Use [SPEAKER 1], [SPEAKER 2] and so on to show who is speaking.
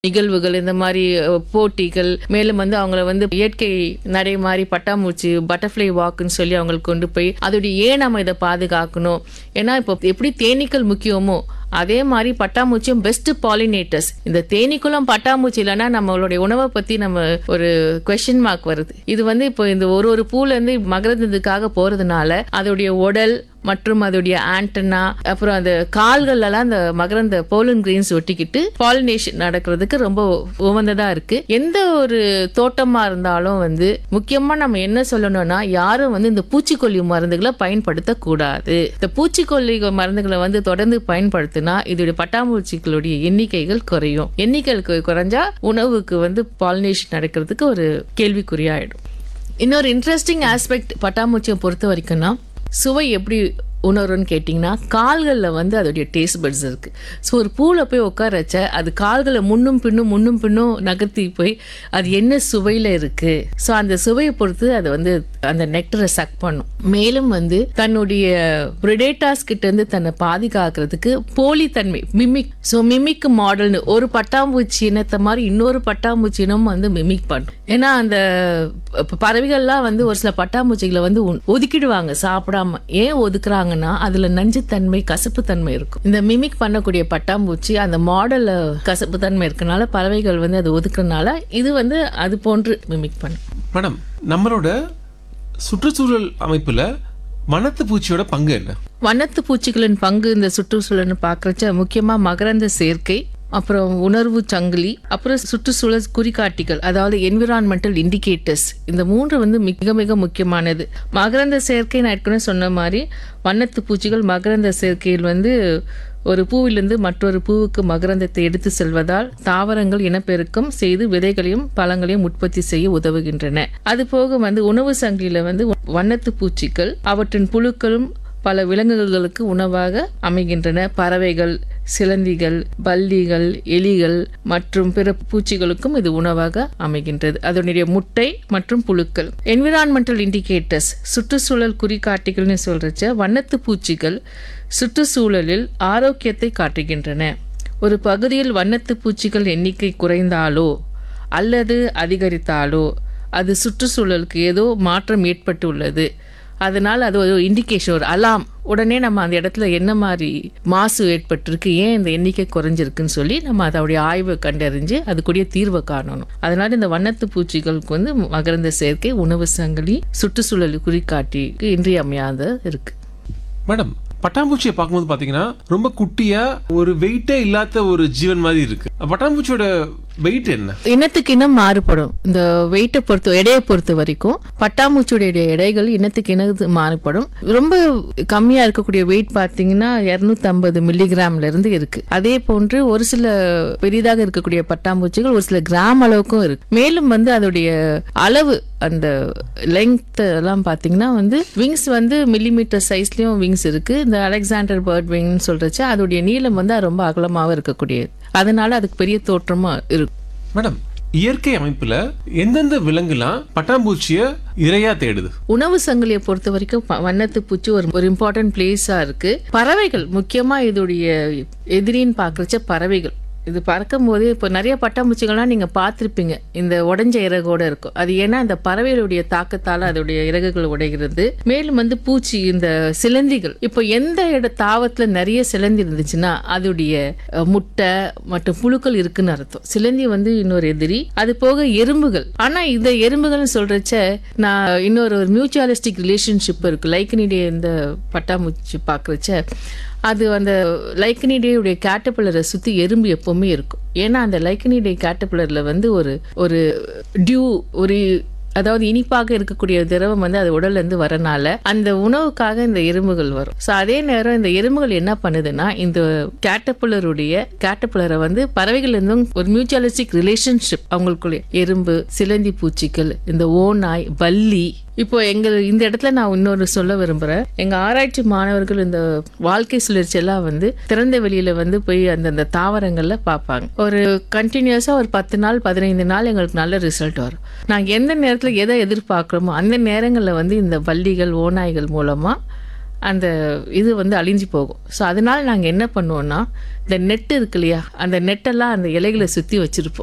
[SPEAKER 1] நிகழ்வுகள் இந்த மாதிரி அஹ், போட்டிகள் மேலும் வந்து அவங்கள வந்து இயற்கை நடை மாதிரி பட்டாம்பூச்சி பட்டர்ஃப்ளை வாக்குன்னு சொல்லி அவங்களுக்கு கொண்டு போய் அதோடைய ஏன் நம்ம இதை பாதுகாக்கணும் ஏன்னா இப்போ எப்படி தேனீக்கள் முக்கியமோ அதே மாதிரி பட்டாம்பூச்சியும் பெஸ்ட் பாலினேட்டர்ஸ் இந்த தேனீக்குளம் பட்டாம்பூச்சி இல்லைன்னா நம்மளுடைய உணவை பத்தி நம்ம ஒரு கொஸ்டின் மார்க் வருது இது வந்து இப்போ இந்த ஒரு ஒரு பூல இருந்து மகரந்ததுக்காக போறதுனால அதோடைய உடல் மற்றும் அதோடைய ஆண்டனா அப்புறம் அந்த கால்கள் எல்லாம் அந்த மகரந்த போலன் கிரெயின்ஸ் ஒட்டிக்கிட்டு பாலினேஷன் நடக்கிறதுக்கு ரொம்ப உகந்ததா இருக்கு எந்த ஒரு தோட்டமா இருந்தாலும் வந்து முக்கியமா நம்ம என்ன சொல்லணும்னா யாரும் வந்து இந்த பூச்சிக்கொல்லி மருந்துகளை பயன்படுத்த கூடாது இந்த பூச்சிக்கொல்லி மருந்துகளை வந்து தொடர்ந்து பயன்படுத்தினா இதோடைய பட்டாம்பூச்சிகளுடைய எண்ணிக்கைகள் குறையும் எண்ணிக்கைகள் கு- குறைஞ்சா உணவுக்கு வந்து பாலினேஷன் நடக்கிறதுக்கு ஒரு கேள்விக்குறியாயிடும் இன்னொரு இன்ட்ரெஸ்டிங் ஆஸ்பெக்ட் பட்டாம்பூச்சியை பொறுத்த வரைக்கும்னா சுவை எப்படி உணரும்னு கேட்டிங்கன்னா கால்களில் வந்து அதோடைய டேஸ்ட் பட்ஸ் இருக்கு ஸோ ஒரு பூவில் போய் உட்கார வச்ச அது கால்களை முன்னும் பின்னும் முன்னும் பின்னும் நகர்த்தி போய் அது என்ன சுவையில் இருக்கு ஸோ அந்த சுவையை பொறுத்து அது வந்து அந்த நெக்டரை சக் பண்ணும் மேலும் வந்து தன்னுடைய பிரிடேட்டாஸ் கிட்ட இருந்து தன்னை பாதுகாக்கிறதுக்கு போலித்தன்மை மிமிக் ஸோ மிமிக் மாடல்னு ஒரு பட்டாம்பூச்சி இனத்தை மாதிரி இன்னொரு பட்டாம்பூச்சி இனம் வந்து மிமிக் பண்ணும் ஏன்னா அந்த ப- பறவைகள்லாம் வந்து ஒரு சில பட்டாம்பூச்சிகளை வந்து உன்- ஒதுக்கிடுவாங்க சாப்பிடாம ஏன் ஒதுக்குறாங்கன்னா அதுல நஞ்சுத்தன்மை கசப்புத்தன்மை இருக்கும் இந்த மிமிக் பண்ணக்கூடிய பட்டாம்பூச்சி அந்த மாடல்ல கசப்புத்தன்மை இருக்கனால பறவைகள் வந்து அதை ஒதுக்குறனால இது வந்து அது போன்று மிமிக் பண்ணும்
[SPEAKER 2] மேடம் நம்மளோட சுற்றுச்சூழல் அமைப்புல வனத்து பூச்சியோட பங்கு என்ன
[SPEAKER 1] வண்ணத்து பூச்சிகளின் பங்கு இந்த சுற்றுச்சூழல்னு பார்க்கறச்ச முக்கியமா மகரந்த சேர்க்கை அப்புறம் உணர்வு சங்கிலி அப்புறம் சுற்றுச்சூழல் குறிகாட்டிகள் அதாவது என்விரான்மெண்டல் இண்டிகேட்டர்ஸ் இந்த மூன்று வந்து மிக மிக முக்கியமானது மகரந்த சேர்க்கை நான் ஏற்கனவே சொன்ன மாதிரி வண்ணத்து பூச்சிகள் மகரந்த சேர்க்கையில் வந்து ஒரு பூவிலிருந்து மற்றொரு பூவுக்கு மகரந்தத்தை எடுத்து செல்வதால் தாவரங்கள் இனப்பெருக்கம் செய்து விதைகளையும் பழங்களையும் உற்பத்தி செய்ய உதவுகின்றன அது போக வந்து உணவு சங்கிலியில வந்து வண்ணத்து பூச்சிகள் அவற்றின் புழுக்களும் பல விலங்குகளுக்கு உணவாக அமைகின்றன பறவைகள் சிலந்திகள் பல்லிகள் எலிகள் மற்றும் பிற பூச்சிகளுக்கும் இது உணவாக அமைகின்றது அதனுடைய முட்டை மற்றும் புழுக்கள் என்விரான்மெண்டல் இண்டிகேட்டர்ஸ் சுற்றுச்சூழல் குறிகாட்டிகள்னு சொல்றச்ச வண்ணத்து பூச்சிகள் சுற்றுச்சூழலில் ஆரோக்கியத்தை காட்டுகின்றன ஒரு பகுதியில் வண்ணத்து பூச்சிகள் எண்ணிக்கை குறைந்தாலோ அல்லது அதிகரித்தாலோ அது சுற்றுச்சூழலுக்கு ஏதோ மாற்றம் ஏற்பட்டு உள்ளது அதனால் அது ஒரு இண்டிகேஷன் ஒரு அலாம் உடனே நம்ம அந்த இடத்துல என்ன மாதிரி மாசு ஏற்பட்டிருக்கு ஏன் இந்த எண்ணிக்கை குறைஞ்சிருக்குன்னு சொல்லி நம்ம அதோடைய ஆய்வை கண்டறிஞ்சு அதுக்குரிய தீர்வை காணணும் அதனால இந்த வண்ணத்து பூச்சிகளுக்கு வந்து மகரந்த சேர்க்கை உணவு சங்கிலி சுற்றுச்சூழல் குறிகாட்டிக்கு இன்றியமையாத இருக்கு
[SPEAKER 2] மேடம் பட்டாம்பூச்சியை பார்க்கும்போது பாத்தீங்கன்னா ரொம்ப குட்டியா ஒரு வெயிட்டே இல்லாத ஒரு ஜீவன் மாதிரி இருக்கு பட்டாம்பூச்சியோட வெயிட் என்ன
[SPEAKER 1] இனத்துக்கு இனம் மாறுபடும் இந்த வெயிட்டை பொறுத்த எடையை பொறுத்த வரைக்கும் பட்டாம்பூச்சியுடைய எடைகள் இனத்துக்கு இனத்து மாறுபடும் ரொம்ப கம்மியா இருக்கக்கூடிய வெயிட் பார்த்தீங்கன்னா 250 ஐம்பது மில்லிகிராம்ல இருந்து இருக்கு அதே போன்று ஒரு சில பெரிதாக இருக்கக்கூடிய பட்டாம்பூச்சிகள் ஒரு சில கிராம் அளவுக்கும் இருக்கு மேலும் வந்து அதோடைய அளவு அந்த லெங்த் எல்லாம் பார்த்தீங்கன்னா வந்து விங்ஸ் வந்து மில்லிமீட்டர் சைஸ்லயும் விங்ஸ் இருக்கு இந்த அலெக்சாண்டர் பேர்ட் விங்னு சொல்றச்சு அதோடைய நீளம் வந்து ரொம்ப அகலமாகவும் இருக்கக்கூடியது அதனால அதுக்கு பெரிய தோற்றமா இருக்கும்
[SPEAKER 2] மேடம் இயற்கை அமைப்புல எந்தெந்த விலங்குலாம் பட்டாம்பூச்சிய இரையா தேடுது
[SPEAKER 1] உணவு சங்கிலியை பொறுத்த வரைக்கும் ப- வண்ணத்து பூச்சி ஒரு ஒரு இம்பார்ட்டன்ட் பிளேஸா இருக்கு பறவைகள் முக்கியமா இதோடைய எதிரின்னு பார்க்கறச்ச பறவைகள் இது பறக்கும் போதே இப்போ நிறைய பட்டாம்பூச்சிகள்லாம் நீங்க பார்த்திருப்பீங்க இந்த உடைஞ்ச இறகோட இருக்கும் அது ஏன்னா இந்த பறவைகளுடைய தாக்கத்தால அதோடைய இறகுகள் உடைகிறது மேலும் வந்து பூச்சி இந்த சிலந்திகள் இப்போ எந்த இட தாவத்துல நிறைய சிலந்தி இருந்துச்சுன்னா அதோடைய அஹ், முட்டை மற்றும் புழுக்கள் இருக்குன்னு அர்த்தம் சிலந்தி வந்து இன்னொரு எதிரி அது போக எறும்புகள் ஆனா இந்த எறும்புகள்னு சொல்றச்ச நான் இன்னொரு ஒரு மியூச்சுவலிஸ்டிக் ரிலேஷன்ஷிப் இருக்கு லைக்கனிடைய இந்த பட்டாம்பூச்சி பார்க்கறச்ச அது அந்த லைக்கனிடேயுடைய கேட்டபிளரை சுற்றி எறும்பு எப்போவுமே இருக்கும் ஏன்னா அந்த லைக்கனிடே கேட்டபிளரில் வந்து ஒரு ஒரு டியூ ஒரு அதாவது இனிப்பாக இருக்கக்கூடிய திரவம் வந்து அது உடல்ல இருந்து வரனால அந்த உணவுக்காக இந்த எறும்புகள் வரும் ஸோ அதே நேரம் இந்த எறும்புகள் என்ன பண்ணுதுன்னா இந்த கேட்டபிளருடைய கேட்டபிளரை வந்து பறவைகள் இருந்தும் ஒரு மியூச்சுவலிஸ்டிக் ரிலேஷன்ஷிப் அவங்களுக்குள்ள எறும்பு சிலந்தி பூச்சிகள் இந்த ஓநாய் பல்லி இப்போ எங்க இந்த இடத்துல நான் இன்னொரு சொல்ல விரும்புறேன் எங்க ஆராய்ச்சி மாணவர்கள் இந்த வாழ்க்கை சுழற்சி எல்லாம் வந்து திறந்த வெளியில வந்து போய் அந்தந்த தாவரங்கள்ல பார்ப்பாங்க ஒரு கண்டினியூஸா ஒரு பத்து நாள் பதினைந்து நாள் எங்களுக்கு நல்ல ரிசல்ட் வரும் நாங்க எந்த நேரத்துல எதை எதிர்பார்க்குறோமோ அந்த நேரங்கள்ல வந்து இந்த பல்லிகள் ஓநாய்கள் மூலமா அந்த இது வந்து அழிஞ்சு போகும் ஸோ அதனால நாங்கள் என்ன பண்ணுவோம்னா இந்த நெட் இருக்கு இல்லையா அந்த நெட்டெல்லாம் அந்த இலைகளை சுற்றி வச்சுருப்போம்